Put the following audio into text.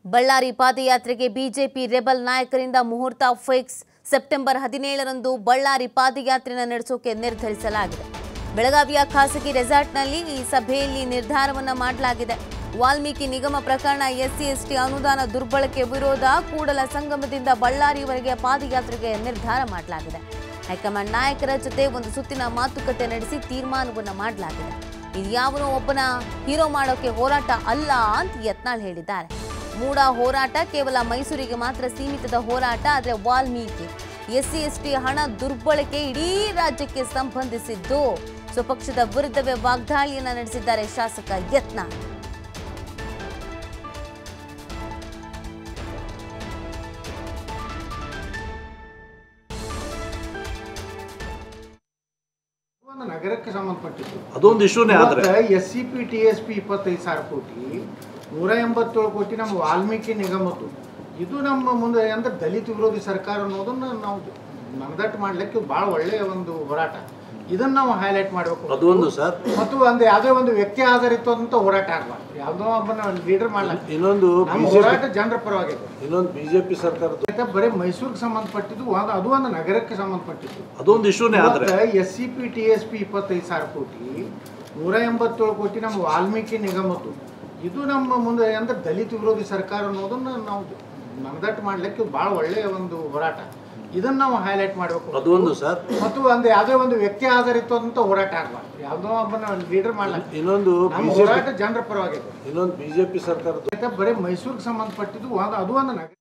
Ballari ಪಾದಯಾತ್ರೆಗೆ BJP rebel ನಾಯಕರಿಂದ ಮುಹೂರ್ತ fix September ಹದಿನೇಳರಂದು ಬಳ್ಳಾರಿ ಪಾದಯಾತ್ರೆನ ನಡೆಸೋಕೆ ನಿರ್ಧರಿಸಲಾಗಿದೆ ಬೆಳಗಾವಿಯ ಖಾಸಗಿ ರೆಸಾರ್ಟ್ನಲ್ಲಿ ಈ ಸಭೆಯಲ್ಲಿ ನಿರ್ಧಾರವನ್ನ ಮಾಡಲಾಗಿದೆ ವಾಲ್ಮೀಕಿ ನಿಗಮ ಪ್ರಕರಣ ಎಸ್ಸಿ ಎಸ್ಟಿ ಅನುದಾನ ದುರ್ಬಳಕೆ ವಿರೋಧ ಕೂಡಲ ಸಂಗಮದಿಂದ ಬಳ್ಳಾರಿವರೆಗೆ ಪಾದಯಾತ್ರೆಗೆ ನಿರ್ಧಾರ ಮಾಡಲಾಗಿದೆ ಹೈಕಮಾಂಡ್ ನಾಯಕರ ಜೊತೆ ಒಂದು ಸುತ್ತಿನ ಮಾತುಕತೆ ನಡೆಸಿ ತೀರ್ಮಾನವನ್ನ ಮಾಡಲಾಗಿದೆ ಇದು ಯಾವನೋ ಒಬ್ಬನ ಹೀರೋ ಮಾಡೋಕೆ ಹೋರಾಟ ಅಲ್ಲ ಅಂತ ಯತ್ನಾಳ್ ಹೇಳಿದ್ದಾರೆ ಮೂಡ ಹೋರಾಟ ಕೇವಲ ಮೈಸೂರಿಗೆ ಮಾತ್ರ ಸೀಮಿತದ ಹೋರಾಟ ಆದರೆ ವಾಲ್ಮೀಕಿ ಎಸ್ಸಿ ಎಸ್ಟಿ ಹಣ ದುರ್ಬಳಕೆ ಇಡೀ ರಾಜ್ಯಕ್ಕೆ ಸಂಬಂಧಿಸಿದ್ದು ಸ್ವಪಕ್ಷದ ವಿರುದ್ಧವೇ ವಾಗ್ದಾಳಿಯನ್ನ ನಡೆಸಿದ್ದಾರೆ ಶಾಸಕ ಯತ್ನಾಳ್ ಒಂದು ನಗರಕ್ಕೆ ಸಂಬಂಧಪಟ್ಟಿದ್ದು ಅದೊಂದು ಇಶ್ಯೂನೇ ಆದ್ರೆ S C P T S P ಇಪ್ಪತ್ತೈದು ಸಾವಿರ ಕೋಟಿ ನೂರ ಎಂಬತ್ತೇಳು ಕೋಟಿ ನಮ್ಮ ವಾಲ್ಮೀಕಿ ನಿಗಮದ್ದು ಇದು ನಮ್ಮ ಮುಂದೆ ಅಂದ್ರೆ ದಲಿತ ವಿರೋಧಿ ಸರ್ಕಾರ ಅನ್ನೋದನ್ನ ನಾವು ಮನದಟ್ಟು ಮಾಡ್ಲಿಕ್ಕೆ ಭಾಳ ಒಳ್ಳೆಯ ಒಂದು ಹೋರಾಟ ಇದನ್ನ ನಾವು ಹೈಲೈಟ್ ಮಾಡಬೇಕು ಅದೊಂದು ಸರ್ ಮತ್ತು ಒಂದು ಯಾವುದೇ ಒಂದು ವ್ಯಕ್ತಿ ಆಧಾರಿತವಾದಂಥ ಹೋರಾಟ ಆಗಬಾರ್ದು ಯಾವುದೋ ಒಬ್ಬನ ಲೀಡರ್ ಮಾಡ್ಲಿಕ್ಕೆ ಇನ್ನೊಂದು ನಮ್ಮ ಬಿಜೆಪಿ ಹೋರಾಟ ಜನರ ಪರವಾಗಿದೆ ಇನ್ನೊಂದು ಬಿಜೆಪಿ ಸರ್ಕಾರದ ಯಾಕೆ ಬರೀ ಮೈಸೂರಿಗೆ ಸಂಬಂಧಪಟ್ಟಿದ್ದು ಒಂದು ಅದು ಒಂದು ನಗರಕ್ಕೆ ಸಂಬಂಧಪಟ್ಟಿದ್ದು ಅದೊಂದು ಇಶ್ಯೂನೇ ಆದ್ರೆ S C P T S P ಇಪ್ಪತ್ತೈದು ಸಾವಿರ ಕೋಟಿ ನೂರ ಎಂಬತ್ತೇಳು ಕೋಟಿ ನಮ್ಮ ವಾಲ್ಮೀಕಿ ನಿಗಮದ್ದು ಇದು ನಮ್ಮ ಮುಂದೆ ಅಂದ್ರೆ ದಲಿತ ವಿರೋಧಿ ಸರ್ಕಾರ ಅನ್ನೋದನ್ನ ನಾವು ಮನದಟ್ಟು ಮಾಡ್ಲಿಕ್ಕೆ ಭಾಳ ಒಳ್ಳೆಯ ಒಂದು ಹೋರಾಟ ಇದನ್ನ ನಾವು ಹೈಲೈಟ್ ಮಾಡಬೇಕು ಅದೊಂದು ಸರ್ ಮತ್ತು ಒಂದು ಯಾವುದೇ ಒಂದು ವ್ಯಕ್ತಿ ಆಧಾರಿತವಾದಂಥ ಹೋರಾಟ ಆಗಬಾರ್ದು ಯಾವುದೋ ಒಬ್ಬನ ಲೀಡರ್ ಮಾಡ್ಲಿಕ್ಕೆ ಇನ್ನೊಂದು ನಮ್ಮ ಬಿಜೆಪಿ ಹೋರಾಟ ಜನರ ಪರವಾಗಿದೆ ಇನ್ನೊಂದು ಬಿಜೆಪಿ ಸರ್ಕಾರದ ಯಾಕೆ ಬರೀ ಮೈಸೂರಿಗೆ ಸಂಬಂಧಪಟ್ಟಿದ್ದು ಒಂದು ಅದು ಒಂದು ನಗರ